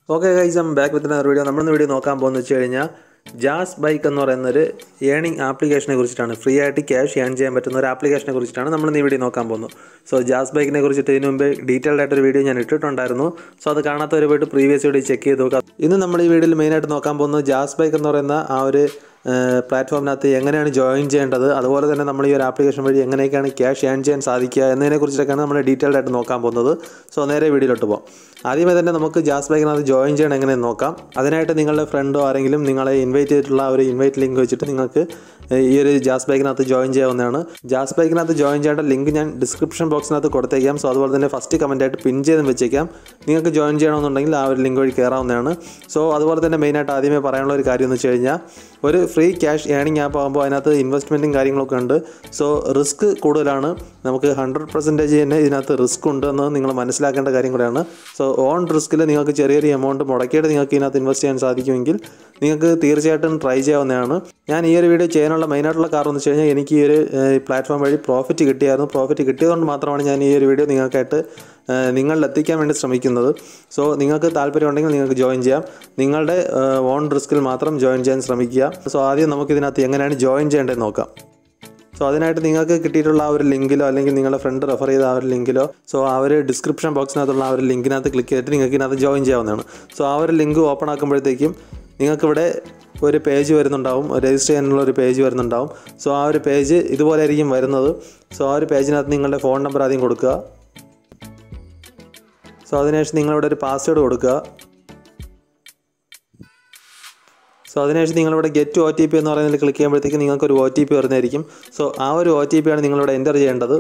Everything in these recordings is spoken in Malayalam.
okay guys I'm back with video നമ്മളിന്ന് വീഡിയോ നോക്കാൻ പോകുന്നത് വെച്ച് കഴിഞ്ഞാൽ ജാസ് ബൈക്ക് എന്ന് പറയുന്നൊരു ഏണിംഗ് ആപ്ലിക്കേഷനെ കുറിച്ചിട്ടാണ് ഫ്രീ ആയിട്ട് ക്യാഷ് ഏൺ ചെയ്യാൻ പറ്റുന്ന ഒരു ആപ്ലിക്കേഷനെ കുറിച്ചിട്ടാണ് നമ്മൾ ഈ വീഡിയോ നോക്കാൻ പോകുന്നത് സോ ജാസ് ബൈക്കിനെ കുറിച്ചിട്ട് ഇതിനു മുമ്പ് ഡീറ്റെയിൽഡ് ആയിട്ടൊരു വീഡിയോ ഞാൻ ഇട്ടിട്ടുണ്ടായിരുന്നു സോ അത് കാണാത്തവർ പോയിട്ട് പ്രീവിയസ് വീഡിയോ ചെക്ക് ചെയ്ത് നോക്കാം ഇന്ന് നമ്മൾ ഈ വീഡിയോയിൽ മെയിനായിട്ട് നോക്കാൻ പോകുന്നത് ജാസ് ബൈക്ക് എന്ന് പറയുന്ന ആ ഒരു പ്ലാറ്റ്ഫോമിനകത്ത് എങ്ങനെയാണ് ജോയിൻ ചെയ്യേണ്ടത് അതുപോലെ തന്നെ നമ്മൾ ഈ ഒരു ആപ്ലിക്കേഷൻ വഴി എങ്ങനെയൊക്കെയാണ് ക്യാഷ് ഏൺ ചെയ്യാൻ സാധിക്കുക എന്നതിനെ കുറിച്ചിട്ടൊക്കെയാണ് നമ്മൾ ഡീറ്റെയിൽഡ് ആയിട്ട് നോക്കാൻ പോകുന്നത് സോ നേരെ വീഡിയോയിലോട്ട് പോകാം ആദ്യമേ തന്നെ നമുക്ക് ജാസ് ബൈക്കിനകത്ത് ജോയിൻ ചെയ്യണം എങ്ങനെയെന്ന് നോക്കാം അതിനായിട്ട് നിങ്ങളുടെ ഫ്രണ്ടോ ആരെങ്കിലും നിങ്ങളെ ഇൻവൈറ്റ് ചെയ്തിട്ടുള്ള ആ ഒരു ഇൻവൈറ്റ് ലിങ്ക് വെച്ചിട്ട് നിങ്ങൾക്ക് ഈ ഒരു ജാസ് ബൈക്കിനകത്ത് ജോയിൻ ചെയ്യാവുന്നതാണ് ജാസ് ബൈക്കിനകത്ത് ജോയിൻ ചെയ്യേണ്ട ലിങ്ക് ഞാൻ ഡിസ്ക്രിപ്ഷൻ ബോക്സിനകത്ത് കൊടുത്തേക്കാം സോ അതുപോലെ തന്നെ ഫസ്റ്റ് കമൻറ്റായിട്ട് പിൻ ചെയ്തും വെച്ചേക്കാം നിങ്ങൾക്ക് ജോയിൻ ചെയ്യണമെന്നുണ്ടെങ്കിൽ ആ ഒരു ലിങ്ക് വഴി കയറാവുന്നതാണ് സോ അതുപോലെ തന്നെ മെയിനായിട്ട് ആദ്യമേ പറയാനുള്ള ഒരു കാര്യം എന്ന് വെച്ച് കഴിഞ്ഞാൽ ഒരു ഫ്രീ ക്യാഷ് ഏണിംഗ് ആപ്പ് ആകുമ്പോൾ അതിനകത്ത് ഇൻവെസ്റ്റ്മെൻറ്റും കാര്യങ്ങളൊക്കെ ഉണ്ട് സോ റിസ്ക് കൂടുതലാണ് നമുക്ക് ഹൺഡ്രഡ് പെർസെൻറ്റേജ് തന്നെ ഇതിനകത്ത് റിസ്ക് ഉണ്ടെന്ന് നിങ്ങൾ മനസ്സിലാക്കേണ്ട കാര്യം കൂടെയാണ് സോ ഓൺ റിസ്കിൽ നിങ്ങൾക്ക് ചെറിയൊരു എമൗണ്ട് മുടക്കിയിട്ട് നിങ്ങൾക്ക് ഇതിനകത്ത് ഇൻവെസ്റ്റ് ചെയ്യാൻ സാധിക്കുമെങ്കിൽ നിങ്ങൾക്ക് തീർച്ചയായിട്ടും ട്രൈ ചെയ്യാവുന്നതാണ് ഞാൻ ഈ ഒരു വീഡിയോ ചെയ്യാനുള്ള മെയിനായിട്ടുള്ള കാരണം എന്ന് വെച്ച് കഴിഞ്ഞാൽ എനിക്ക് ഈ ഒരു പ്ലാറ്റ്ഫോം വഴി പ്രോഫിറ്റ് കിട്ടിയായിരുന്നു പ്രോഫിറ്റ് കിട്ടിയതുകൊണ്ട് മാത്രമാണ് ഞാൻ ഈ ഒരു വീഡിയോ നിങ്ങൾക്കായിട്ട് നിങ്ങളിൽ എത്തിക്കാൻ വേണ്ടി ശ്രമിക്കുന്നത് സോ നിങ്ങൾക്ക് താല്പര്യമുണ്ടെങ്കിൽ നിങ്ങൾക്ക് ജോയിൻ ചെയ്യാം നിങ്ങളുടെ ഓൺ റിസ്കിൽ മാത്രം ജോയിൻ ചെയ്യാൻ ശ്രമിക്കുക സോ ആദ്യം നമുക്ക് ഇതിനകത്ത് എങ്ങനെയാണ് ജോയിൻ ചെയ്യേണ്ടത് നോക്കാം സോ അതിനായിട്ട് നിങ്ങൾക്ക് കിട്ടിയിട്ടുള്ള ആ ഒരു ലിങ്കിലോ അല്ലെങ്കിൽ നിങ്ങളുടെ ഫ്രണ്ട് റെഫർ ചെയ്ത ആ ഒരു ലിങ്കിലോ സോ ആ ഒരു ഡിസ്ക്രിപ്ഷൻ ബോക്സിനകത്തുള്ള ആ ഒരു ലിങ്കിനകത്ത് ക്ലിക്ക് ചെയ്തിട്ട് നിങ്ങൾക്ക് ഇതിനകത്ത് ജോയിൻ ചെയ്യാവുന്നതാണ് സോ ആ ഒരു ലിങ്ക് ഓപ്പൺ ആക്കുമ്പോഴത്തേക്കും നിങ്ങൾക്കിവിടെ ഒരു പേജ് വരുന്നുണ്ടാവും രജിസ്റ്റർ ചെയ്യാനുള്ള ഒരു പേജ് വരുന്നുണ്ടാവും സോ ആ ഒരു പേജ് ഇതുപോലെ ആയിരിക്കും വരുന്നത് സോ ആ ഒരു പേജിനകത്ത് നിങ്ങളുടെ ഫോൺ നമ്പർ ആദ്യം കൊടുക്കുക സോ അതിനുശേഷം നിങ്ങളിവിടെ ഒരു പാസ്വേഡ് കൊടുക്കുക സോ അതിനുശേഷം നിങ്ങളിവിടെ ഗെറ്റ് ഒ ടി പി എന്ന് പറയുന്നതിൽ ക്ലിക്ക് ചെയ്യുമ്പോഴത്തേക്ക് നിങ്ങൾക്ക് ഒരു ഒ ടി പി വരുന്നതായിരിക്കും സോ ആ ഒരു ഒ ടി പി ആണ് നിങ്ങളിവിടെ എൻ്റർ ചെയ്യേണ്ടത്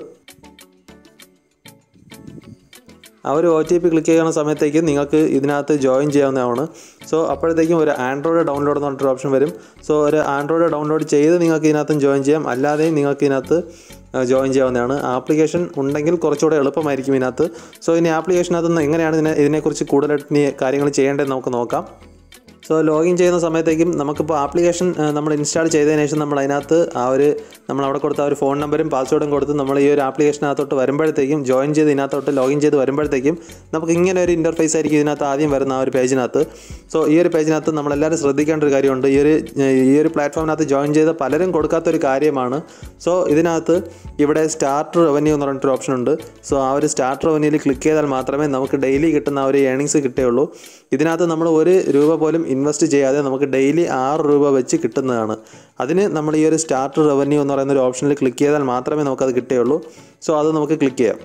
ആ ഒരു ഒ ടി പി ക്ലിക്ക് ചെയ്യുന്ന സമയത്തേക്ക് നിങ്ങൾക്ക് ഇതിനകത്ത് ജോയിൻ ചെയ്യാവുന്നതാണ് സോ അപ്പോഴത്തേക്കും ഒരു ആൻഡ്രോയിഡ് ഡൗൺലോഡ് എന്ന് പറഞ്ഞിട്ടൊരു ഓപ്ഷൻ വരും സോ ഒരു ആൻഡ്രോയിഡ് ഡൗൺലോഡ് ചെയ്ത് നിങ്ങൾക്ക് ഇതിനകത്തും ജോയിൻ ചെയ്യാം അല്ലാതെയും നിങ്ങൾക്ക് ഇതിനകത്ത് ജോയിൻ ചെയ്യാവുന്നതാണ് ആപ്ലിക്കേഷൻ ഉണ്ടെങ്കിൽ കുറച്ചുകൂടെ എളുപ്പമായിരിക്കും ഇതിനകത്ത് സോ ഇനി ആപ്ലിക്കേഷനകത്ത് നിന്ന് എങ്ങനെയാണ് ഇതിനെ ഇതിനെക്കുറിച്ച് കൂടുതലായിട്ട് ഇനി കാര്യങ്ങൾ ചെയ്യേണ്ടതെന്ന് നമുക്ക് നോക്കാം സോ ലോഗിൻ ചെയ്യുന്ന സമയത്തേക്കും നമുക്കിപ്പോൾ ആപ്ലിക്കേഷൻ നമ്മൾ ഇൻസ്റ്റാൾ ചെയ്തതിന് ശേഷം നമ്മൾ അതിനകത്ത് ആ ഒരു നമ്മൾ അവിടെ കൊടുത്ത ആ ഒരു ഫോൺ നമ്പറും പാസ്വേഡും കൊടുത്ത് നമ്മൾ ഈ ഒരു ആപ്ലിക്കേഷനകത്തോട്ട് വരുമ്പോഴത്തേക്കും ജോയിൻ ചെയ്ത് ഇതിനകത്തോട്ട് ലോഗിൻ ചെയ്ത് വരുമ്പോഴത്തേക്കും നമുക്ക് ഇങ്ങനെ ഒരു ഇൻ്റർഫേസ് ആയിരിക്കും ഇതിനകത്ത് ആദ്യം വരുന്ന ആ ഒരു പേജിനകത്ത് സോ ഈ ഒരു പേജിനകത്ത് നമ്മളെല്ലാവരും ശ്രദ്ധിക്കേണ്ട ഒരു കാര്യമുണ്ട് ഈ ഒരു ഈ ഒരു പ്ലാറ്റ്ഫോമിനകത്ത് ജോയിൻ ചെയ്ത പലരും കൊടുക്കാത്തൊരു കാര്യമാണ് സോ ഇതിനകത്ത് ഇവിടെ സ്റ്റാർട്ട് റവന്യൂ എന്ന് പറഞ്ഞിട്ടൊരു ഓപ്ഷൻ ഉണ്ട് സോ ആ ഒരു സ്റ്റാർട്ട് റവന്യൂവിൽ ക്ലിക്ക് ചെയ്താൽ മാത്രമേ നമുക്ക് ഡെയിലി കിട്ടുന്ന ആ ഒരു ഏണിങ്സ് കിട്ടുകയുള്ളൂ ഇതിനകത്ത് നമ്മൾ ഒരു രൂപ പോലും ഇൻവെസ്റ്റ് ചെയ്യാതെ നമുക്ക് ഡെയിലി ആറ് രൂപ വെച്ച് കിട്ടുന്നതാണ് അതിന് നമ്മൾ ഈ ഒരു സ്റ്റാർട്ട് റവന്യൂ എന്ന് പറയുന്ന ഒരു ഓപ്ഷനിൽ ക്ലിക്ക് ചെയ്താൽ മാത്രമേ നമുക്കത് കിട്ടുകയുള്ളൂ സോ അത് നമുക്ക് ക്ലിക്ക് ചെയ്യാം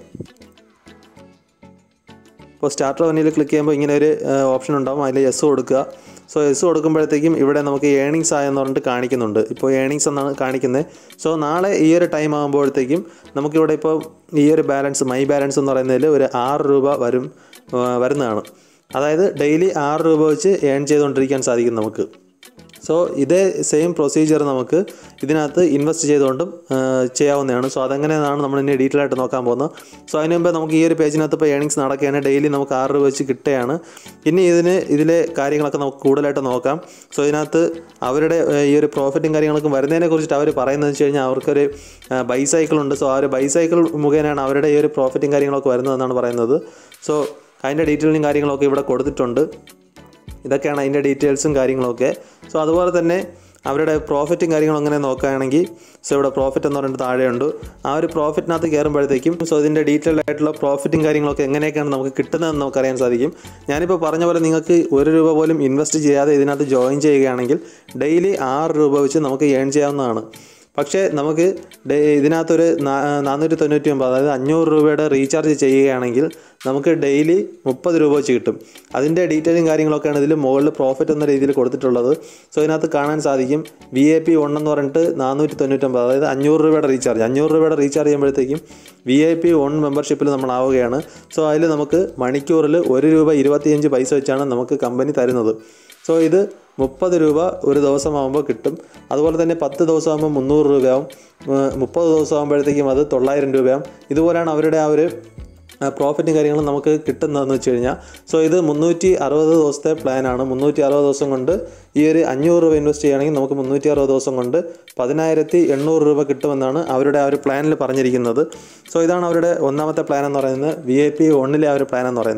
ഇപ്പോൾ സ്റ്റാർട്ട് റവന്യൂവിൽ ക്ലിക്ക് ചെയ്യുമ്പോൾ ഇങ്ങനെ ഒരു ഓപ്ഷൻ ഉണ്ടാവും അതിൽ എസ് കൊടുക്കുക സോ എസ് കൊടുക്കുമ്പോഴത്തേക്കും ഇവിടെ നമുക്ക് ഏണിങ്സ് ആയെന്ന് പറഞ്ഞിട്ട് കാണിക്കുന്നുണ്ട് ഇപ്പോൾ ഏണിങ്സ് എന്നാണ് കാണിക്കുന്നത് സോ നാളെ ഈ ഒരു ടൈം ആകുമ്പോഴത്തേക്കും നമുക്കിവിടെ ഇപ്പോൾ ഈ ഒരു ബാലൻസ് മൈ ബാലൻസ് എന്ന് പറയുന്നതിൽ ഒരു ആറ് രൂപ വരും വരുന്നതാണ് അതായത് ഡെയിലി ആറ് രൂപ വെച്ച് ഏൺ ചെയ്തുകൊണ്ടിരിക്കാൻ സാധിക്കും നമുക്ക് സോ ഇതേ സെയിം പ്രൊസീജിയർ നമുക്ക് ഇതിനകത്ത് ഇൻവെസ്റ്റ് ചെയ്തുകൊണ്ടും ചെയ്യാവുന്നതാണ് സോ അതെങ്ങനെയാണ് നമ്മൾ ഇനി ഡീറ്റെയിൽ ആയിട്ട് നോക്കാൻ പോകുന്നത് സോ അതിന് മുമ്പ് നമുക്ക് ഈ ഒരു പേജിനകത്ത് ഇപ്പോൾ ഏണിങ്സ് നടക്കുകയാണ് ഡെയിലി നമുക്ക് ആറ് രൂപ വെച്ച് കിട്ടുകയാണ് ഇനി ഇതിന് ഇതിലെ കാര്യങ്ങളൊക്കെ നമുക്ക് കൂടുതലായിട്ട് നോക്കാം സോ ഇതിനകത്ത് അവരുടെ ഈ ഒരു പ്രോഫിറ്റും കാര്യങ്ങളൊക്കെ വരുന്നതിനെ കുറിച്ചിട്ട് അവർ പറയുന്നത് വെച്ച് കഴിഞ്ഞാൽ അവർക്കൊരു ബൈസൈക്കിൾ ഉണ്ട് സോ ആ ഒരു ബൈസൈക്കിൾ മുഖേനയാണ് അവരുടെ ഈ ഒരു പ്രോഫിറ്റും കാര്യങ്ങളൊക്കെ വരുന്നതെന്നാണ് പറയുന്നത് സോ അതിൻ്റെ ഡീറ്റെയിലും കാര്യങ്ങളൊക്കെ ഇവിടെ കൊടുത്തിട്ടുണ്ട് ഇതൊക്കെയാണ് അതിൻ്റെ ഡീറ്റെയിൽസും കാര്യങ്ങളൊക്കെ സോ അതുപോലെ തന്നെ അവരുടെ പ്രോഫിറ്റും കാര്യങ്ങളും അങ്ങനെ നോക്കുകയാണെങ്കിൽ സോ ഇവിടെ പ്രോഫിറ്റ് എന്ന് പറഞ്ഞിട്ട് താഴെയുണ്ട് ആ ഒരു പ്രോഫിറ്റിനകത്ത് കയറുമ്പോഴത്തേക്കും സോ ഇതിൻ്റെ ഡീറ്റെയിൽഡ് ആയിട്ടുള്ള പ്രോഫിറ്റും കാര്യങ്ങളൊക്കെ എങ്ങനെയൊക്കെയാണ് നമുക്ക് കിട്ടുന്നതെന്ന് നമുക്കറിയാൻ സാധിക്കും ഞാനിപ്പോൾ പറഞ്ഞ പോലെ നിങ്ങൾക്ക് ഒരു രൂപ പോലും ഇൻവെസ്റ്റ് ചെയ്യാതെ ഇതിനകത്ത് ജോയിൻ ചെയ്യുകയാണെങ്കിൽ ഡെയിലി ആറ് രൂപ വെച്ച് നമുക്ക് ഏൺ ചെയ്യാവുന്നതാണ് പക്ഷേ നമുക്ക് ഇതിനകത്തൊരു നാനൂറ്റി തൊണ്ണൂറ്റി ഒമ്പത് അതായത് അഞ്ഞൂറ് രൂപയുടെ റീചാർജ് ചെയ്യുകയാണെങ്കിൽ നമുക്ക് ഡെയിലി മുപ്പത് രൂപ വെച്ച് കിട്ടും അതിൻ്റെ ഡീറ്റെയിലും കാര്യങ്ങളൊക്കെയാണ് ഇതിൽ മുകളിൽ പ്രോഫിറ്റ് എന്ന രീതിയിൽ കൊടുത്തിട്ടുള്ളത് സോ ഇതിനകത്ത് കാണാൻ സാധിക്കും വി എ പി വൺ എന്ന് പറഞ്ഞിട്ട് നാനൂറ്റി തൊണ്ണൂറ്റൊമ്പത് അതായത് അഞ്ഞൂറ് രൂപയുടെ റീചാർജ് അഞ്ഞൂറ് രൂപയുടെ റീചാർജ് ചെയ്യുമ്പോഴത്തേക്കും വി ഐ പി വൺ മെമ്പർഷിപ്പിൽ നമ്മൾ ആവുകയാണ് സോ അതിൽ നമുക്ക് മണിക്കൂറിൽ ഒരു രൂപ ഇരുപത്തിയഞ്ച് പൈസ വെച്ചാണ് നമുക്ക് കമ്പനി തരുന്നത് സോ ഇത് മുപ്പത് രൂപ ഒരു ദിവസമാകുമ്പോൾ കിട്ടും അതുപോലെ തന്നെ പത്ത് ദിവസമാകുമ്പോൾ മുന്നൂറ് രൂപയാവും മുപ്പത് ദിവസമാകുമ്പോഴത്തേക്കും അത് തൊള്ളായിരം രൂപയാവും ഇതുപോലെയാണ് അവരുടെ ആ ഒരു പ്രോഫിറ്റും കാര്യങ്ങളും നമുക്ക് കിട്ടുന്നതെന്ന് വെച്ച് കഴിഞ്ഞാൽ സോ ഇത് മുന്നൂറ്റി അറുപത് ദിവസത്തെ പ്ലാനാണ് മുന്നൂറ്റി അറുപത് ദിവസം കൊണ്ട് ഈ ഒരു അഞ്ഞൂറ് രൂപ ഇൻവെസ്റ്റ് ചെയ്യുകയാണെങ്കിൽ നമുക്ക് മുന്നൂറ്റി അറുപത് ദിവസം കൊണ്ട് പതിനായിരത്തി എണ്ണൂറ് രൂപ കിട്ടുമെന്നാണ് അവരുടെ ആ ഒരു പ്ലാനിൽ പറഞ്ഞിരിക്കുന്നത് സോ ഇതാണ് അവരുടെ ഒന്നാമത്തെ പ്ലാൻ എന്ന് പറയുന്നത് വി ഐ പി ഒന്നിലെ ആ ഒരു പ്ലാൻ എന്ന് പറയുന്നത്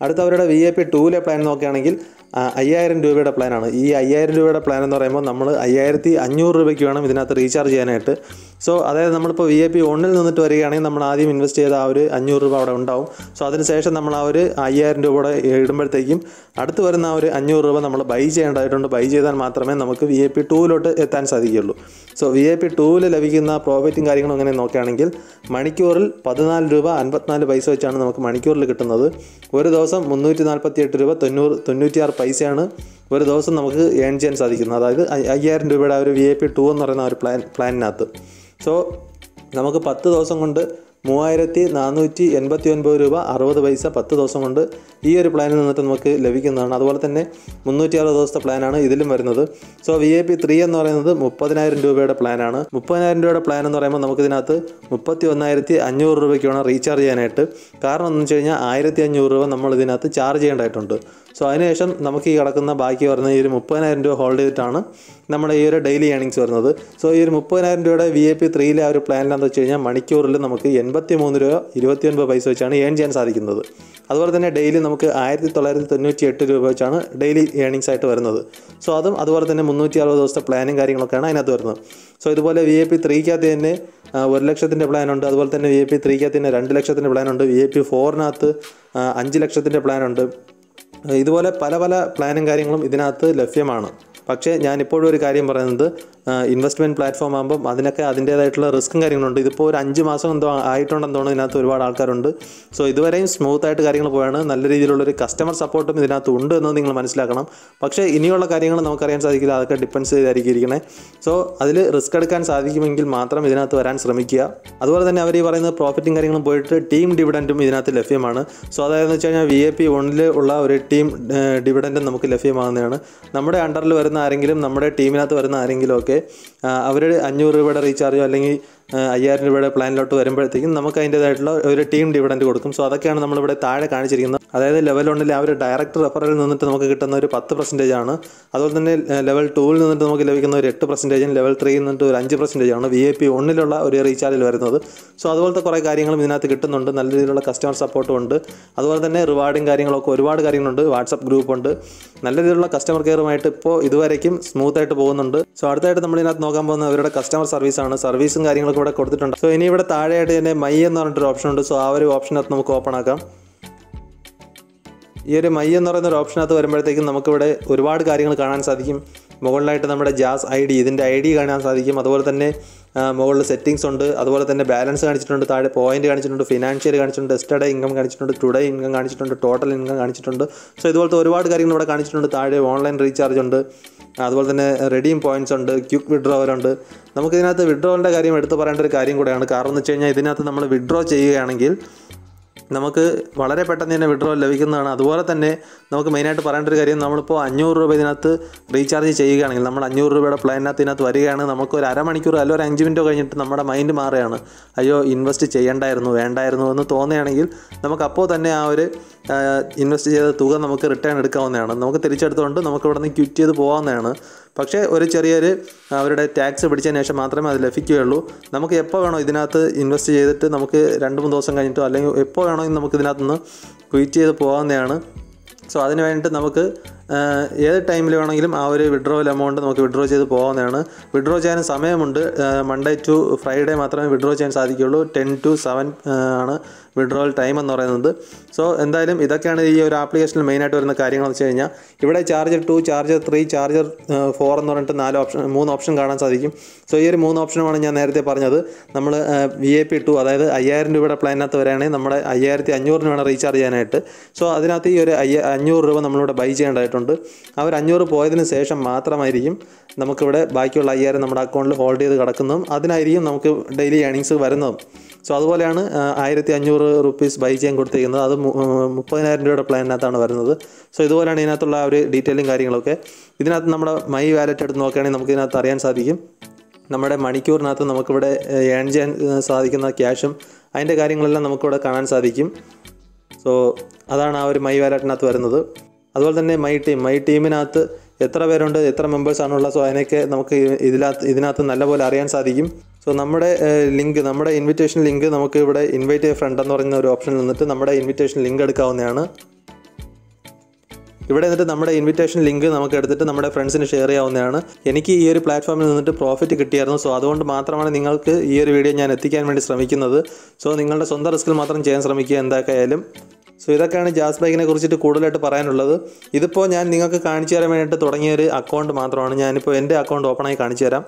അടുത്ത അവരുടെ വി ഐ പി ടൂലെ പ്ലാൻ നോക്കുകയാണെങ്കിൽ ആ, അയ്യായിരം രൂപയുടെ പ്ലാനാണ് ഈ അയ്യായിരം രൂപയുടെ പ്ലാൻ എന്ന് പറയുമ്പോൾ നമ്മൾ അയ്യായിരത്തി അഞ്ഞൂറ് രൂപയ്ക്ക് വേണം ഇതിനകത്ത് റീചാർജ് ചെയ്യാനായിട്ട് സോ അതായത് നമ്മളിപ്പോൾ വി ഐ പി ഒന്നിൽ നിന്നിട്ട് വരികയാണെങ്കിൽ നമ്മൾ ആദ്യം ഇൻവെസ്റ്റ് ചെയ്ത ആ ഒരു അഞ്ഞൂറ് രൂപ അവിടെ ഉണ്ടാവും സോ അതിനുശേഷം നമ്മൾ ആ ഒരു അയ്യായിരം രൂപ കൂടെ ഇടുമ്പോഴത്തേക്കും അടുത്ത് വരുന്ന ആ ഒരു അഞ്ഞൂറ് രൂപ നമ്മൾ ബൈ ചെയ്യേണ്ടതായിട്ടുണ്ട് ബൈ ചെയ്താൽ മാത്രമേ നമുക്ക് വി ഐ പി ടൂവിലോട്ട് എത്താൻ സാധിക്കുകയുള്ളൂ സോ വി ഐ പി ടൂവിൽ ലഭിക്കുന്ന പ്രോഫിറ്റും കാര്യങ്ങളും അങ്ങനെ നോക്കുകയാണെങ്കിൽ മണിക്കൂറിൽ പതിനാല് രൂപ അൻപത്തിനാല് പൈസ വെച്ചാണ് നമുക്ക് മണിക്കൂറിൽ കിട്ടുന്നത് ഒരു ദിവസം മുന്നൂറ്റി നാൽപ്പത്തി എട്ട് രൂപ തൊണ്ണൂറ് തൊണ്ണൂറ്റിയാറ് പൈസയാണ് ഒരു ദിവസം നമുക്ക് ഏൺ ചെയ്യാൻ സാധിക്കുന്നത് അതായത് അയ്യ- അയ്യായിരം രൂപയുടെ ആ ഒരു വി ഐ പി ടു എന്ന് പറയുന്ന ആ ഒരു പ്ലാൻ പ്ലാനിനകത്ത് സോ നമുക്ക് പത്ത് ദിവസം കൊണ്ട് മൂവായിരത്തി നാനൂറ്റി എൺപത്തി ഒൻപത് രൂപ അറുപത് പൈസ പത്ത് ദിവസം കൊണ്ട് ഈ ഒരു പ്ലാനിൽ നിന്നിട്ട് നമുക്ക് ലഭിക്കുന്നതാണ് അതുപോലെ തന്നെ മുന്നൂറ്റി അറുപത് ദിവസത്തെ പ്ലാനാണ് ഇതിലും വരുന്നത് so V I P three എന്ന് പറയുന്നത് മുപ്പതിനായിരം രൂപയുടെ പ്ലാനാണ് മുപ്പതിനായിരം രൂപയുടെ പ്ലാൻ എന്ന് പറയുമ്പോൾ നമുക്ക് ഇതിനകത്ത് മുപ്പത്തി ഒന്നായിരത്തി അഞ്ഞൂറ് രൂപയ്ക്ക് വേണം റീചാർജ് ചെയ്യാനായിട്ട് കാരണം എന്ന് വെച്ച് കഴിഞ്ഞാൽ ആയിരത്തി അഞ്ഞൂറ് രൂപ നമ്മൾ ഇതിനകത്ത് ചാർജ് ചെയ്യേണ്ടതായിട്ടുണ്ട് സോ അതിനുശേഷം നമുക്ക് ഈ കിടക്കുന്ന ബാക്കി വരുന്ന ഈ ഒരു മുപ്പതിനായിരം രൂപ ഹോൾഡ് ചെയ്തിട്ടാണ് നമ്മുടെ ഈ ഒരു ഡെയിലി ഏണിങ്സ് വരുന്നത് സോ ഈ ഒരു മുപ്പതിനായിരം രൂപയുടെ വി ഐ പി ത്രീയിലെ ആ ഒരു പ്ലാനിലെന്ന് വെച്ച് കഴിഞ്ഞാൽ മണിക്കൂറിൽ നമുക്ക് എൺപത്തി മൂന്ന് രൂപ ഇരുപത്തി ഒൻപത് പൈസ വെച്ചാണ് ഏൺ ചെയ്യാൻ സാധിക്കുന്നത് അതുപോലെ തന്നെ ഡെയിലി നമുക്ക് ആയിരത്തി തൊള്ളായിരത്തി തൊണ്ണൂറ്റി എട്ട് രൂപ വെച്ചാണ് ഡെയിലി ഏണിങ്സ് ആയിട്ട് വരുന്നത് സോ അതും അതുപോലെ തന്നെ മുന്നൂറ്റി അറുപത് ദിവസത്തെ പ്ലാനും കാര്യങ്ങളൊക്കെയാണ് അതിനകത്ത് വരുന്നത് സോ ഇതുപോലെ വി ഐ പി ത്രീക്കകത്ത് തന്നെ ആ, ഒരു ലക്ഷത്തിൻ്റെ പ്ലാനുണ്ട് അതുപോലെ തന്നെ വി ഐ പി ത്രീക്കകത്ത് തന്നെ രണ്ട് ലക്ഷത്തിൻ്റെ പ്ലാനുണ്ട് വി ഐ പി ഫോറിനകത്ത് അഞ്ച് ലക്ഷത്തിൻ്റെ പ്ലാനുണ്ട് ഇതുപോലെ പല പല പ്ലാനും കാര്യങ്ങളും ഇതിനകത്ത് ലഭ്യമാണ് പക്ഷേ ഞാൻ ഇപ്പോഴും ഒരു കാര്യം പറയുന്നത് ഇൻവെസ്റ്റ്മെൻറ്റ് പ്ലാറ്റ്ഫോം ആകുമ്പം അതിനൊക്കെ അതിൻ്റേതായിട്ടുള്ള റിസ്ക്കും കാര്യങ്ങളുണ്ട് ഇതിപ്പോൾ ഒരു അഞ്ച് മാസം എന്തോ ആയിട്ടുണ്ടെന്ന് തോന്നുന്നു ഇതിനകത്ത് ഒരുപാട് ആൾക്കാരുണ്ട് സോ ഇതുവരെയും സ്മൂത്ത് ആയിട്ട് കാര്യങ്ങൾ പോയാണ് നല്ല രീതിയിലുള്ളൊരു കസ്റ്റമർ സപ്പോർട്ടും ഇതിനകത്ത് ഉണ്ട് എന്ന് നിങ്ങൾ മനസ്സിലാക്കണം പക്ഷേ ഇനിയുള്ള കാര്യങ്ങൾ നമുക്കറിയാൻ സാധിക്കില്ല അതൊക്കെ ഡിപ്പെൻസ് ചെയ്തായിരിക്കും ഇരിക്കണേ സോ അതിൽ റിസ്ക് എടുക്കാൻ സാധിക്കുമെങ്കിൽ മാത്രം ഇതിനകത്ത് വരാൻ ശ്രമിക്കുക അതുപോലെ തന്നെ അവർ ഈ പറയുന്ന പ്രോഫിറ്റും കാര്യങ്ങളും പോയിട്ട് ടീം ഡിവിഡൻറ്റും ഇതിനകത്ത് ലഭ്യമാണ് സോ അതായത് വെച്ച് കഴിഞ്ഞാൽ വി എ പി ഒന്നിൽ ഉള്ള ഒരു ടീം ഡിവിഡൻറ്റും നമുക്ക് ലഭ്യമാകുന്നതാണ് നമ്മുടെ അണ്ടറിൽ വരുന്ന ആരെങ്കിലും നമ്മുടെ ടീമിനകത്ത് വരുന്ന ആരെങ്കിലും ഒക്കെ അവർ അഞ്ഞൂറ് രൂപയുടെ റീചാർജോ അല്ലെങ്കിൽ ആ, അയ്യായിരം രൂപയുടെ പ്ലാനിലോട്ട് വരുമ്പോഴത്തേക്കും നമുക്ക് അതിൻ്റേതായിട്ടുള്ള ഒരു ടീം ഡിവിഡൻറ്റ് കൊടുക്കും സോ അതൊക്കെയാണ് നമ്മളിവിടെ താഴെ കാണിച്ചിരിക്കുന്നത് അതായത് ലെവൽ വണ്ണിൽ ആ ഒരു ഡയറക്റ്റ് റെഫറിൽ നിന്നിട്ട് നമുക്ക് കിട്ടുന്ന ഒരു പത്ത് പെർസെൻറ്റേജ് ആണ് അതുപോലെ തന്നെ ലെവൽ ടൂവിൽ നിന്നിട്ട് നമുക്ക് ലഭിക്കുന്ന ഒരു എട്ട് പെർസെൻറ്റേജും ലെവൽ ത്രീയിൽ നിന്നിട്ട് ഒരു അഞ്ച് പെർസെൻറ്റേജ് ആണ് വി ഐ പി ഒന്നിലുള്ള ഒരു റീചാർജിൽ വരുന്നത് സോ അതുപോലത്തെ കുറേ കാര്യങ്ങളും ഇതിനകത്ത് കിട്ടുന്നുണ്ട് നല്ല രീതിയിലുള്ള കസ്റ്റമർ സപ്പോർട്ടും ഉണ്ട് അതുപോലെ തന്നെ റിവാർഡും കാര്യങ്ങളൊക്കെ ഒരുപാട് കാര്യങ്ങളുണ്ട് വാട്സപ്പ് ഗ്രൂപ്പ് ഉണ്ട് നല്ല രീതിയിലുള്ള കസ്റ്റമർ കെയറുമായിട്ട് ഇപ്പോൾ ഇതുവരേക്കും സ്മൂത്ത് ആയിട്ട് പോകുന്നുണ്ട് സോ അടുത്തായിട്ട് നമ്മൾ ഇതിനകത്ത് നോക്കാൻ പോകുന്നത് അവരുടെ കസ്റ്റമർ സർവീസാണ് സർവീസും കാര്യങ്ങളൊക്കെ ഇവിടെ കൊടുത്തിട്ടുണ്ട് സോ ഇനി ഇവിടെ താഴെയായിട്ട് തന്നെ മൈ എന്ന് പറഞ്ഞിട്ടൊരു ഓപ്ഷൻ ഉണ്ട് സോ ആ ഒരു ഓപ്ഷനകത്ത് നമുക്ക് ഓപ്പൺ ആക്കാം ഈ ഒരു മൈ എന്ന് പറയുന്ന ഒരു ഓപ്ഷനകത്ത് വരുമ്പോഴത്തേക്കും നമുക്കിവിടെ ഒരുപാട് കാര്യങ്ങൾ കാണാൻ സാധിക്കും മുകളിലായിട്ട് നമ്മുടെ ജാസ് ഐ ഡി ഇതിൻ്റെ ഐ ഡി കാണാൻ സാധിക്കും അതുപോലെ തന്നെ ആ, മുകളിൽ സെറ്റിങ്സ് ഉണ്ട് അതുപോലെ തന്നെ ബാലൻസ് കാണിച്ചിട്ടുണ്ട് താഴെ പോയിന്റ് കാണിച്ചിട്ടുണ്ട് ഫിനാൻഷ്യൽ കാണിച്ചിട്ടുണ്ട് എസ്റ്റർഡേ ഇൻകം കാണിച്ചിട്ടുണ്ട് ടുഡേ ഇൻകം കാണിച്ചിട്ടുണ്ട് ടോട്ടൽ ഇൻകം കാണിച്ചിട്ടുണ്ട് സോ ഇതുപോലത്തെ ഒരുപാട് കാര്യങ്ങൾ ഇവിടെ കാണിച്ചിട്ടുണ്ട് താഴെ ഓൺലൈൻ റീചാർജ് ഉണ്ട് അതുപോലെ തന്നെ റെഡീം പോയിന്റ്സ് ഉണ്ട് ക്യുക്ക് വിഡ്രോവൽ ഉണ്ട് നമുക്ക് ഇതിനകത്ത് വിഡ്രോവലിൻ്റെ കാര്യം എടുത്തു പറയേണ്ട ഒരു കാര്യം കൂടെയാണ് കാരണം എന്ന് വെച്ച് കഴിഞ്ഞാൽ ഇതിനകത്ത് നമ്മൾ വിഡ്രോ ചെയ്യുകയാണെങ്കിൽ നമുക്ക് വളരെ പെട്ടെന്ന് തന്നെ വിഡ്രോ ലഭിക്കുന്നതാണ് അതുപോലെ തന്നെ നമുക്ക് മെയിനായിട്ട് പറയേണ്ട ഒരു കാര്യം നമ്മളിപ്പോൾ അഞ്ഞൂറ് രൂപ ഇതിനകത്ത് റീചാർജ് ചെയ്യുകയാണെങ്കിൽ നമ്മൾ അഞ്ഞൂറ് രൂപയുടെ പ്ലാനിനകത്ത് ഇതിനകത്ത് വരികയാണ് നമുക്ക് ഒരു അരമണിക്കൂർ അല്ലെങ്കിൽ ഒരു അഞ്ച് മിനിറ്റോ കഴിഞ്ഞിട്ട് നമ്മുടെ മൈൻഡ് മാറുകയാണ് അയ്യോ ഇൻവെസ്റ്റ് ചെയ്യണ്ടായിരുന്നു വേണ്ടായിരുന്നു എന്ന് തോന്നുകയാണെങ്കിൽ നമുക്ക് അപ്പോൾ തന്നെ ആ ഒരു ഇൻവെസ്റ്റ് ചെയ്ത തുക നമുക്ക് റിട്ടേൺ എടുക്കാവുന്നതാണ് നമുക്ക് തിരിച്ചെടുത്തുകൊണ്ട് നമുക്ക് ഇവിടെ നിന്ന് ക്വിറ്റ് ചെയ്ത് പോകാവുന്നതാണ് പക്ഷേ ഒരു ചെറിയൊരു അവരുടെ ടാക്സ് പിടിച്ചതിന് ശേഷം മാത്രമേ അത് ലഭിക്കുകയുള്ളൂ നമുക്ക് എപ്പോൾ വേണോ ഇതിനകത്ത് ഇൻവെസ്റ്റ് ചെയ്തിട്ട് നമുക്ക് രണ്ട് മൂന്ന് ദിവസം കഴിഞ്ഞിട്ടോ അല്ലെങ്കിൽ എപ്പോൾ വേണോ നമുക്ക് ഇതിനകത്തുനിന്ന് ക്വിറ്റ് ചെയ്ത് പോകാവുന്നതാണ് സോ അതിന് വേണ്ടിയിട്ട് നമുക്ക് ആ, ഏത് ടൈമിൽ വേണമെങ്കിലും ആ ഒരു വിഡ്രോവൽ എമൗണ്ട് നമുക്ക് വിഡ്രോ ചെയ്ത് പോകാവുന്നതാണ് വിഡ്രോ ചെയ്യാൻ സമയമുണ്ട് മൺഡേ ടു ഫ്രൈഡേ മാത്രമേ വിഡ്രോ ചെയ്യാൻ സാധിക്കുകയുള്ളൂ ടെൻ ടു സെവൻ ആണ് വിഡ്രോവൽ ടൈം എന്ന് പറയുന്നത് സോ എന്തായാലും ഇതൊക്കെയാണ് ഈ ഒരു ആപ്ലിക്കേഷനിൽ മെയിനായിട്ട് വരുന്ന കാര്യങ്ങൾ എന്ന് വെച്ച് കഴിഞ്ഞാൽ ഇവിടെ charger two charger three charger four എന്ന് പറഞ്ഞിട്ട് നാല് ഓപ്ഷൻ മൂന്ന് ഓപ്ഷൻ കാണാൻ സാധിക്കും സോ ഈ ഒരു മൂന്ന് ഓപ്ഷനുമാണ് ഞാൻ നേരത്തെ പറഞ്ഞത് നമ്മൾ വി ഐ പി ടു അതായത് അയ്യായിരം രൂപയുടെ പ്ലാനിനകത്ത് വരികയാണെങ്കിൽ നമ്മുടെ അയ്യായിരത്തി അഞ്ഞൂറിന് വേണം റീചാർജ് ചെയ്യാനായിട്ട് സോ അതിനകത്ത് ഈ ഒരു അയ്യ അഞ്ഞൂറ് രൂപ നമ്മളിവിടെ ബൈ ചെയ്യേണ്ടതായിട്ടുണ്ട് ആ ഒരു അഞ്ഞൂറ് പോയതിന് ശേഷം മാത്രമായിരിക്കും നമുക്കിവിടെ ബാക്കിയുള്ള അയ്യായിരം നമ്മുടെ അക്കൗണ്ടിൽ ഹോൾഡ് ചെയ്ത് കിടക്കുന്നതും അതിനായിരിക്കും നമുക്ക് ഡെയിലി ഏണിങ്സ് വരുന്നതും സോ അതുപോലെയാണ് ആയിരത്തി അഞ്ഞൂറ് റുപ്പീസ് ബൈ ചെയ്യാൻ കൊടുത്തിരിക്കുന്നത് അത് മു- ഉം, മുപ്പതിനായിരം രൂപയുടെ പ്ലാനിനകത്താണ് വരുന്നത് സോ ഇതുപോലെയാണ് ഇതിനകത്തുള്ള ആ ഒരു ഡീറ്റെയിലും കാര്യങ്ങളൊക്കെ ഇതിനകത്ത് നമ്മുടെ മൈ വാലറ്റ് എടുത്ത് നോക്കുകയാണെങ്കിൽ നമുക്ക് ഇതിനകത്ത് അറിയാൻ സാധിക്കും നമ്മുടെ മണിക്കൂറിനകത്ത് നമുക്കിവിടെ ഏൺ ചെയ്യാൻ ഏഹ്, സാധിക്കുന്ന ക്യാഷും അതിൻ്റെ കാര്യങ്ങളെല്ലാം നമുക്കിവിടെ കാണാൻ സാധിക്കും സോ അതാണ് ആ ഒരു മൈ വാലറ്റിനകത്ത് വരുന്നത് അതുപോലെ തന്നെ മൈ ടീം മൈ ടീമിനകത്ത് എത്ര പേരുണ്ട് എത്ര മെമ്പേഴ്സ് ആണുള്ളത് സോ അതിനൊക്കെ നമുക്ക് ഇതിനകത്ത് ഇതിനകത്ത് നല്ലപോലെ അറിയാൻ സാധിക്കും സോ നമ്മുടെ ലിങ്ക് നമ്മുടെ ഇൻവിറ്റേഷൻ ലിങ്ക് നമുക്ക് ഇവിടെ ഇൻവൈറ്റ് ഫ്രണ്ട് എന്ന് പറയുന്ന ഒരു ഓപ്ഷൻ നിന്നിട്ട് നമ്മുടെ ഇൻവിറ്റേഷൻ ലിങ്ക് എടുക്കാവുന്നതാണ് ഇവിടെ നിന്നിട്ട് നമ്മുടെ ഇൻവിറ്റേഷൻ ലിങ്ക് നമുക്ക് എടുത്തിട്ട് നമ്മുടെ ഫ്രണ്ട്സിന് ഷെയർ ചെയ്യാവുന്നതാണ് എനിക്ക് ഈ ഒരു പ്ലാറ്റ്ഫോമിൽ നിന്നിട്ട് പ്രോഫിറ്റ് കിട്ടിയായിരുന്നു സോ അതുകൊണ്ട് മാത്രമാണ് നിങ്ങൾക്ക് ഈ ഒരു വീഡിയോ ഞാൻ എത്തിക്കാൻ വേണ്ടി ശ്രമിക്കുന്നത് സോ നിങ്ങളുടെ സ്വന്തം റിസ്കിൽ മാത്രം ചെയ്യാൻ ശ്രമിക്കുക എന്തായാലും സോ ഇതൊക്കെയാണ് ജാസ് ബൈക്കിനെ കുറിച്ചിട്ട് കൂടുതലായിട്ട് പറയാനുള്ളത് ഇതിപ്പോൾ ഞാൻ നിങ്ങൾക്ക് കാണിച്ചു തരാൻ വേണ്ടിയിട്ട് തുടങ്ങിയ ഒരു അക്കൗണ്ട് മാത്രമാണ് ഞാനിപ്പോൾ എൻ്റെ അക്കൗണ്ട് ഓപ്പണായി കാണിച്ചു തരാം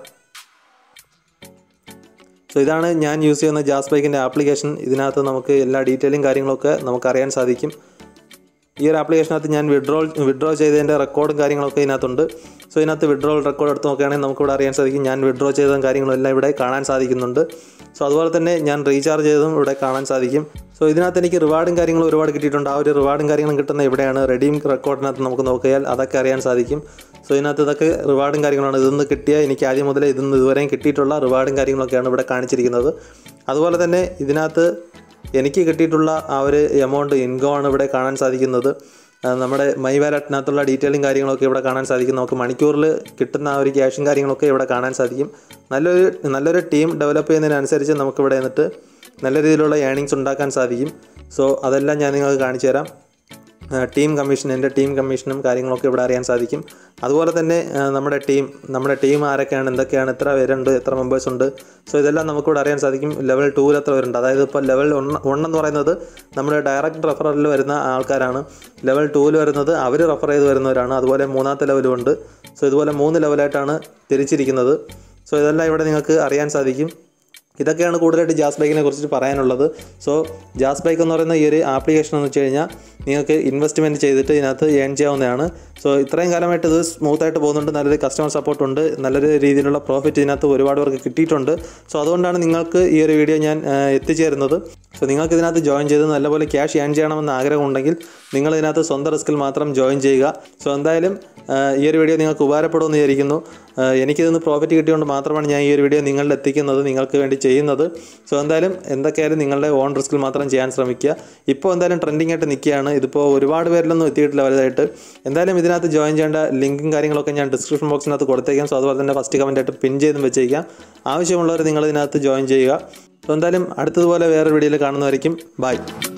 സോ ഇതാണ് ഞാൻ യൂസ് ചെയ്യുന്ന ജാസ് ബൈക്കിൻ്റെ ആപ്ലിക്കേഷൻ ഇതിനകത്ത് നമുക്ക് എല്ലാ ഡീറ്റെയിലും കാര്യങ്ങളൊക്കെ നമുക്ക് അറിയാൻ സാധിക്കും ഈ ഒരു ആപ്ലിക്കേഷനകത്ത് ഞാൻ വിഡ്രോൾ വിഡ്രോ ചെയ്തതിൻ്റെ റെക്കോർഡും കാര്യങ്ങളൊക്കെ ഇതിനകത്തുണ്ട് സോ ഇതിനകത്ത് വിഡ്രോൾ റെക്കോർഡ് എടുത്ത് നോക്കുകയാണെങ്കിൽ നമുക്കിവിടെ അറിയാൻ സാധിക്കും ഞാൻ വിഡ്രോ ചെയ്തതും കാര്യങ്ങളെല്ലാം ഇവിടെ കാണാൻ സാധിക്കുന്നുണ്ട് സോ അതുപോലെ തന്നെ ഞാൻ റീചാർജ് ചെയ്തതും ഇവിടെ കാണാൻ സാധിക്കും സോ ഇതിനകത്ത് എനിക്ക് റിവാർഡും കാര്യങ്ങളും ഒരുപാട് കിട്ടിയിട്ടുണ്ട് ആ ഒരു റിവാർഡും കാര്യങ്ങളും കിട്ടുന്ന ഇവിടെയാണ് റെഡീം റെക്കോർഡിനകത്ത് നമുക്ക് നോക്കിയാൽ അതൊക്കെ അറിയാൻ സാധിക്കും സോ ഇതിനകത്ത് ഇതൊക്കെ റിവാർഡും കാര്യങ്ങളാണ് ഇതൊന്ന് കിട്ടിയ എനിക്ക് ആദ്യം മുതലേ ഇതൊന്ന് ഇതുവരെയും കിട്ടിയിട്ടുള്ള റിവാർഡും കാര്യങ്ങളൊക്കെയാണ് ഇവിടെ കാണിച്ചിരിക്കുന്നത് അതുപോലെ തന്നെ ഇതിനകത്ത് എനിക്ക് കിട്ടിയിട്ടുള്ള ആ ഒരു എമൗണ്ട് ഇൻകം ആണ് ഇവിടെ കാണാൻ സാധിക്കുന്നത് ആ, നമ്മുടെ മൈ വാലറ്റിനകത്തുള്ള ഡീറ്റെയിലും കാര്യങ്ങളൊക്കെ ഇവിടെ കാണാൻ സാധിക്കും നമുക്ക് മണിക്കൂറിൽ കിട്ടുന്ന ആ ഒരു ക്യാഷും കാര്യങ്ങളൊക്കെ ഇവിടെ കാണാൻ സാധിക്കും നല്ലൊരു നല്ലൊരു ടീം ഡെവലപ്പ് ചെയ്യുന്നതിനനുസരിച്ച് നമുക്ക് ഇവിടെ നിന്നിട്ട് നല്ല രീതിയിലുള്ള ഏണിങ്സ് ഉണ്ടാക്കാൻ സാധിക്കും സോ അതെല്ലാം ഞാൻ നിങ്ങൾക്ക് കാണിച്ചു തരാം ആ, ടീം കമ്മീഷൻ എൻ്റെ ടീം കമ്മീഷനും കാര്യങ്ങളൊക്കെ ഇവിടെ അറിയാൻ സാധിക്കും അതുപോലെ തന്നെ ആ, നമ്മുടെ ടീം നമ്മുടെ ടീം ആരൊക്കെയാണ് എന്തൊക്കെയാണ് എത്ര പേരുണ്ട് എത്ര മെമ്പേഴ്സ് ഉണ്ട് സോ ഇതെല്ലാം നമുക്കിവിടെ അറിയാൻ സാധിക്കും ലെവൽ ടൂവിൽ എത്ര പേരുണ്ട് അതായത് ഇപ്പോൾ ലെവൽ വൺ വൺ എന്ന് പറയുന്നത് നമ്മുടെ ഡയറക്റ്റ് റെഫറലിൽ വരുന്ന ആൾക്കാരാണ് ലെവൽ ടൂവിൽ വരുന്നത് അവർ റെഫർ ചെയ്ത് വരുന്നവരാണ് അതുപോലെ മൂന്നാമത്തെ ലെവലും ഉണ്ട് സോ ഇതുപോലെ മൂന്ന് ലെവലായിട്ടാണ് തിരിച്ചിരിക്കുന്നത് സോ ഇതെല്ലാം ഇവിടെ നിങ്ങൾക്ക് അറിയാൻ സാധിക്കും ഇതൊക്കെയാണ് കൂടുതലായിട്ട് ജാസ് ബൈക്കിനെ കുറിച്ചിട്ട് പറയാനുള്ളത് സോ ജാസ് ബൈക്ക് എന്ന് പറയുന്ന ഈ ഒരു ആപ്ലിക്കേഷൻ എന്ന് വെച്ച് കഴിഞ്ഞാൽ നിങ്ങൾക്ക് ഇൻവെസ്റ്റ്മെൻറ്റ് ചെയ്തിട്ട് ഇതിനകത്ത് ഏൺ ചെയ്യാവുന്നതാണ് സോ ഇത്രയും കാലമായിട്ട് ഇത് സ്മൂത്തായിട്ട് പോകുന്നുണ്ട് നല്ലൊരു കസ്റ്റമർ സപ്പോർട്ട് ഉണ്ട് നല്ലൊരു രീതിയിലുള്ള പ്രോഫിറ്റ് ഇതിനകത്ത് ഒരുപാട് പേർക്ക് കിട്ടിയിട്ടുണ്ട് സോ അതുകൊണ്ടാണ് നിങ്ങൾക്ക് ഈ ഒരു വീഡിയോ ഞാൻ ആ, എത്തിച്ചേരുന്നത് സോ നിങ്ങൾക്ക് ഇതിനകത്ത് ജോയിൻ ചെയ്ത് നല്ലപോലെ ക്യാഷ് ഏൺ ചെയ്യണമെന്ന് ആഗ്രഹമുണ്ടെങ്കിൽ നിങ്ങൾ ഇതിനകത്ത് സ്വന്തം റിസ്കിൽ മാത്രം ജോയിൻ ചെയ്യുക സോ എന്തായാലും ആ, ഈ ഒരു വീഡിയോ നിങ്ങൾക്ക് ഉപകാരപ്പെടുമെന്ന് വിചാരിക്കുന്നു ആ, എനിക്കിതിന്ന് പ്രോഫിറ്റ് കിട്ടിയതുകൊണ്ട് മാത്രമാണ് ഞാൻ ഈ ഒരു വീഡിയോ നിങ്ങളിൽ എത്തിക്കുന്നത് നിങ്ങൾക്ക് വേണ്ടി ചെയ്യുന്നത് സോ എന്തായാലും എന്തൊക്കെയായാലും നിങ്ങളുടെ ഓൺ റിസ്കിൽ മാത്രം ചെയ്യാൻ ശ്രമിക്കുക ഇപ്പോൾ എന്തായാലും ട്രെൻഡിങ് ആയിട്ട് നിൽക്കുകയാണ് ഇതിപ്പോൾ ഒരുപാട് പേരിലൊന്നും എത്തിയിട്ടില്ല വലുതായിട്ട് എന്തായാലും ഇതിനകത്ത് ജോയിൻ ചെയ്യേണ്ട ലിങ്കും കാര്യങ്ങളൊക്കെ ഞാൻ ഡിസ്ക്രിപ്ഷൻ ബോക്സിനകത്ത് കൊടുത്തേക്കാം സോ അതുപോലെ തന്നെ ഫസ്റ്റ് കമൻ്റ് ആയിട്ട് പിൻ ചെയ്തും വെച്ചേക്കാം ആവശ്യമുള്ളവർ നിങ്ങൾ ഇതിനകത്ത് ജോയിൻ ചെയ്യുക സോ എന്തായാലും അടുത്തതുപോലെ വേറൊരു വീഡിയോയിൽ കാണുന്നതായിരിക്കും ബൈ